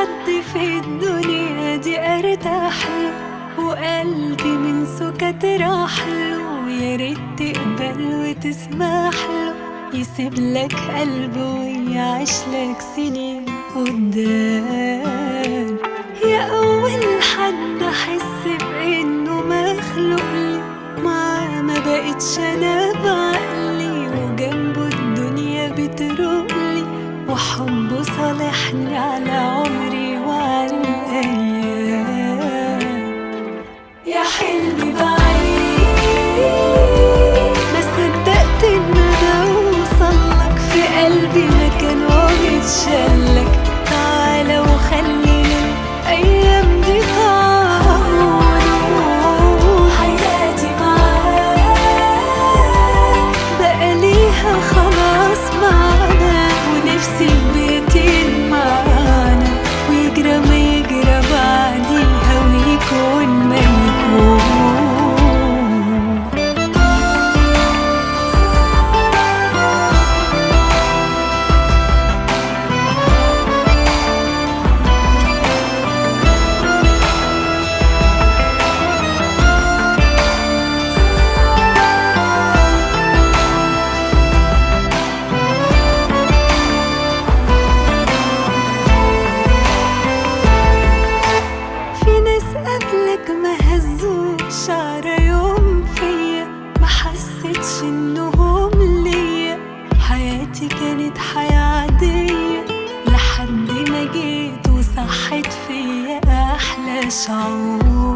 حد في الدنيا دي ارتاح له وقلبي من سكت راح له ويا ريت تقبل وتسمح له يسيب لك قلبه ويعيش لك سنين قدام يا اول حد احس بانه مخلوق لي معاه ما بقتش انا بعقلي وجنبه الدنيا بتروقلي وحبه صالحني على عمري وعلى الايام يا حلمي بعيد ما صدقت ان انا اوصلك في قلبي مكان ومتشلك تعالى وخلينا الايام دي تعود حياتي معاك بقى ليها خلاص معانا ونفسي في بيتين معانا ويجرى ما يجرى بعديها ويكون ما يكون في ناس قبلك ما هزوش على يوم فيا ما حسيتش انهم ليا حياتي كانت حياة عادية لحد ما جيت وصحت فيا احلى شعور